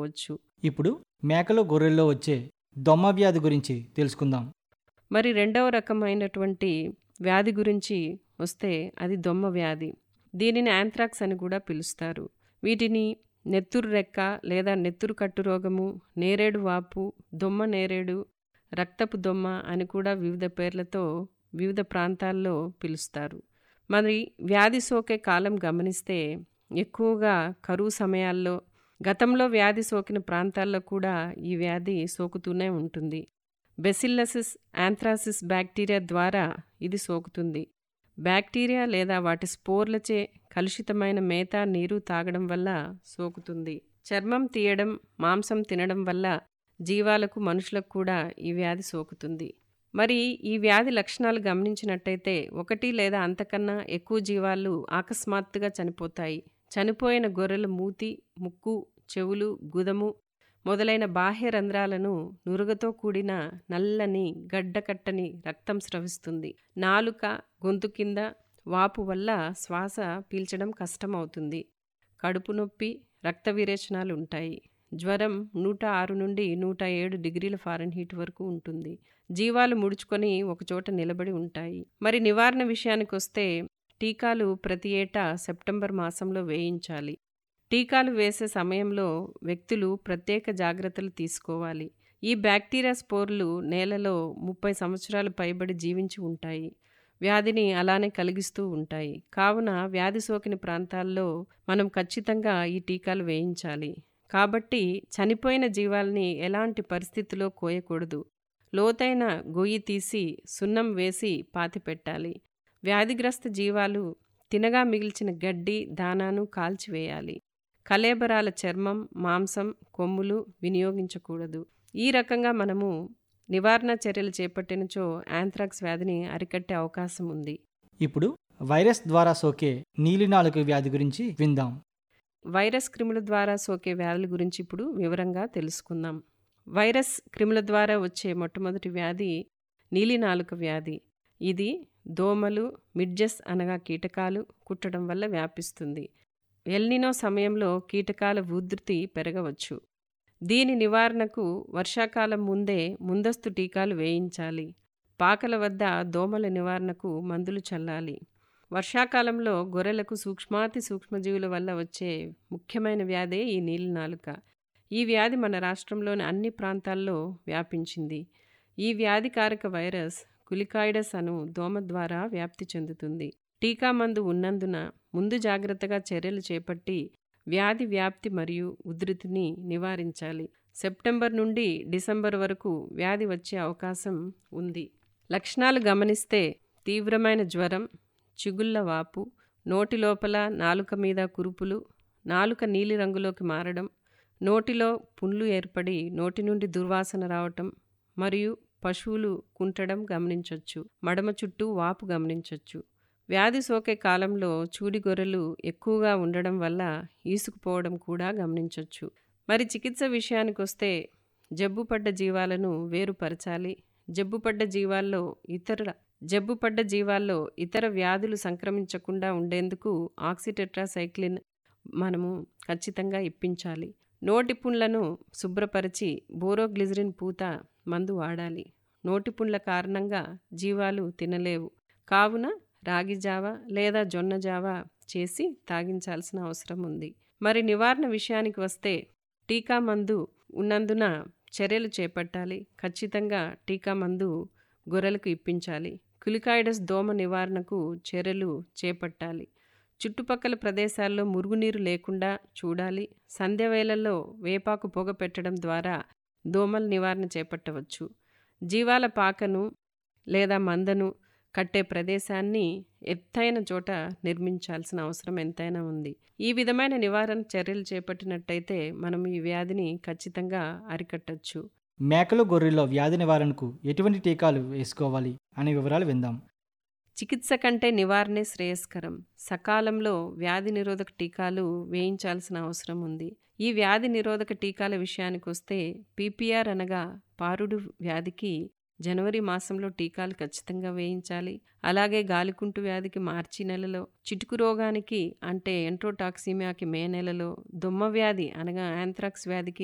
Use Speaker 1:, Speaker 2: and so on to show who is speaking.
Speaker 1: తట్టుకోవచ్చు
Speaker 2: ఇప్పుడు మేకలు గొర్రెల్లో వచ్చే దొమ్మ వ్యాధి గురించి తెలుసుకుందాం
Speaker 1: మరి రెండవ రకమైనటువంటి వ్యాధి గురించి వస్తే అది దొమ్మ వ్యాధి దీనిని యాంథ్రాక్స్ అని కూడా పిలుస్తారు వీటిని నెత్తురు రెక్క లేదా నెత్తురు కట్టు రోగము నేరేడు వాపు దొమ్మ నేరేడు రక్తపు దొమ్మ అని కూడా వివిధ పేర్లతో వివిధ ప్రాంతాల్లో పిలుస్తారు మరి వ్యాధి సోకే కాలం గమనిస్తే ఎక్కువగా కరువు సమయాల్లో గతంలో వ్యాధి సోకిన ప్రాంతాల్లో కూడా ఈ వ్యాధి సోకుతూనే ఉంటుంది బెసిల్లసిస్ యాంథ్రాసిస్ బ్యాక్టీరియా ద్వారా ఇది సోకుతుంది బ్యాక్టీరియా లేదా వాటి స్పోర్లచే కలుషితమైన మేత నీరు తాగడం వల్ల సోకుతుంది చర్మం తీయడం మాంసం తినడం వల్ల జీవాలకు మనుషులకు కూడా ఈ వ్యాధి సోకుతుంది మరి ఈ వ్యాధి లక్షణాలు గమనించినట్టయితే ఒకటి లేదా అంతకన్నా ఎక్కువ జీవాలు అకస్మాత్తుగా చనిపోతాయి చనిపోయిన గొర్రెల మూతి ముక్కు చెవులు గుదము మొదలైన బాహ్య రంధ్రాలను నురుగతో కూడిన నల్లని గడ్డకట్టని రక్తం స్రవిస్తుంది నాలుక గొంతు కింద వాపు వల్ల శ్వాస పీల్చడం కష్టమవుతుంది కడుపు నొప్పి రక్త విరేచనాలు ఉంటాయి జ్వరం నూట ఆరు నుండి నూట ఏడు డిగ్రీల ఫారెన్హీట్ వరకు ఉంటుంది జీవాలు ముడుచుకొని ఒకచోట నిలబడి ఉంటాయి మరి నివారణ విషయానికి వస్తే టీకాలు ప్రతి ఏటా సెప్టెంబర్ మాసంలో వేయించాలి టీకాలు వేసే సమయంలో వ్యక్తులు ప్రత్యేక జాగ్రత్తలు తీసుకోవాలి ఈ బ్యాక్టీరియా స్పోర్లు నేలలో ముప్పై సంవత్సరాలు పైబడి జీవించి ఉంటాయి వ్యాధిని అలానే కలిగిస్తూ ఉంటాయి కావున వ్యాధి సోకిన ప్రాంతాల్లో మనం ఖచ్చితంగా ఈ టీకాలు వేయించాలి కాబట్టి చనిపోయిన జీవాల్ని ఎలాంటి పరిస్థితిలో కోయకూడదు లోతైన గొయ్యి తీసి సున్నం వేసి పాతిపెట్టాలి వ్యాధిగ్రస్త జీవాలు తినగా మిగిల్చిన గడ్డి దానాను కాల్చివేయాలి కలేబరాల చర్మం మాంసం కొమ్ములు వినియోగించకూడదు ఈ రకంగా మనము నివారణ చర్యలు చేపట్టినచో యాంథ్రాక్స్ వ్యాధిని అరికట్టే అవకాశం ఉంది
Speaker 2: ఇప్పుడు వైరస్ ద్వారా సోకే నీలినాలుక వ్యాధి గురించి విందాం
Speaker 1: వైరస్ క్రిముల ద్వారా సోకే వ్యాధుల గురించి ఇప్పుడు వివరంగా తెలుసుకుందాం వైరస్ క్రిముల ద్వారా వచ్చే మొట్టమొదటి వ్యాధి నీలినాలుక వ్యాధి ఇది దోమలు మిడ్జెస్ అనగా కీటకాలు కుట్టడం వల్ల వ్యాపిస్తుంది ఎల్నినో సమయంలో కీటకాల ఉధృతి పెరగవచ్చు దీని నివారణకు వర్షాకాలం ముందే ముందస్తు టీకాలు వేయించాలి పాకల వద్ద దోమల నివారణకు మందులు చల్లాలి వర్షాకాలంలో గొర్రెలకు సూక్ష్మాతి సూక్ష్మజీవుల వల్ల వచ్చే ముఖ్యమైన వ్యాధే ఈ నీలినాలుక ఈ వ్యాధి మన రాష్ట్రంలోని అన్ని ప్రాంతాల్లో వ్యాపించింది ఈ వ్యాధికారక వైరస్ కులికాయిడస్ అను దోమ ద్వారా వ్యాప్తి చెందుతుంది టీకా మందు ఉన్నందున ముందు జాగ్రత్తగా చర్యలు చేపట్టి వ్యాధి వ్యాప్తి మరియు ఉధృతిని నివారించాలి సెప్టెంబర్ నుండి డిసెంబర్ వరకు వ్యాధి వచ్చే అవకాశం ఉంది లక్షణాలు గమనిస్తే తీవ్రమైన జ్వరం చిగుళ్ళ వాపు నోటి లోపల నాలుక మీద కురుపులు నాలుక నీలిరంగులోకి మారడం నోటిలో పుండ్లు ఏర్పడి నోటి నుండి దుర్వాసన రావటం మరియు పశువులు కుంటడం గమనించవచ్చు మడమ చుట్టూ వాపు గమనించవచ్చు వ్యాధి సోకే కాలంలో చూడి గొర్రెలు ఎక్కువగా ఉండడం వల్ల ఈసుకుపోవడం కూడా గమనించవచ్చు మరి చికిత్స విషయానికి వస్తే జబ్బుపడ్డ జీవాలను వేరుపరచాలి జబ్బుపడ్డ జీవాల్లో ఇతర జబ్బుపడ్డ జీవాల్లో ఇతర వ్యాధులు సంక్రమించకుండా ఉండేందుకు ఆక్సిటెట్రాసైక్లిన్ మనము ఖచ్చితంగా ఇప్పించాలి నోటి పుండ్లను శుభ్రపరిచి బోరోగ్లిజరిన్ పూత మందు వాడాలి నోటి పుండ్ల కారణంగా జీవాలు తినలేవు కావున రాగి జావ లేదా జొన్న జావ చేసి తాగించాల్సిన అవసరం ఉంది మరి నివారణ విషయానికి వస్తే టీకా మందు ఉన్నందున చర్యలు చేపట్టాలి ఖచ్చితంగా టీకా మందు గొర్రెలకు ఇప్పించాలి కులికాయిడస్ దోమ నివారణకు చర్యలు చేపట్టాలి చుట్టుపక్కల ప్రదేశాల్లో మురుగునీరు లేకుండా చూడాలి సంధ్య వేళల్లో వేపాకు పొగ పెట్టడం ద్వారా దోమల నివారణ చేపట్టవచ్చు జీవాల పాకను లేదా మందను కట్టే ప్రదేశాన్ని ఎత్తైన చోట నిర్మించాల్సిన అవసరం ఎంతైనా ఉంది ఈ విధమైన నివారణ చర్యలు చేపట్టినట్టయితే మనం ఈ వ్యాధిని ఖచ్చితంగా అరికట్టచ్చు
Speaker 2: మేకలు గొర్రెల్లో వ్యాధి నివారణకు ఎటువంటి టీకాలు వేసుకోవాలి అనే వివరాలు విందాం
Speaker 1: చికిత్స కంటే నివారణే శ్రేయస్కరం సకాలంలో వ్యాధి నిరోధక టీకాలు వేయించాల్సిన అవసరం ఉంది ఈ వ్యాధి నిరోధక టీకాల విషయానికి వస్తే పీపీఆర్ అనగా పారుడు వ్యాధికి జనవరి మాసంలో టీకాలు ఖచ్చితంగా వేయించాలి అలాగే గాలికుంటు వ్యాధికి మార్చి నెలలో చిటుకు రోగానికి అంటే ఎంట్రోటాక్సిమియాకి మే నెలలో దొమ్మ వ్యాధి అనగా యాంథ్రాక్స్ వ్యాధికి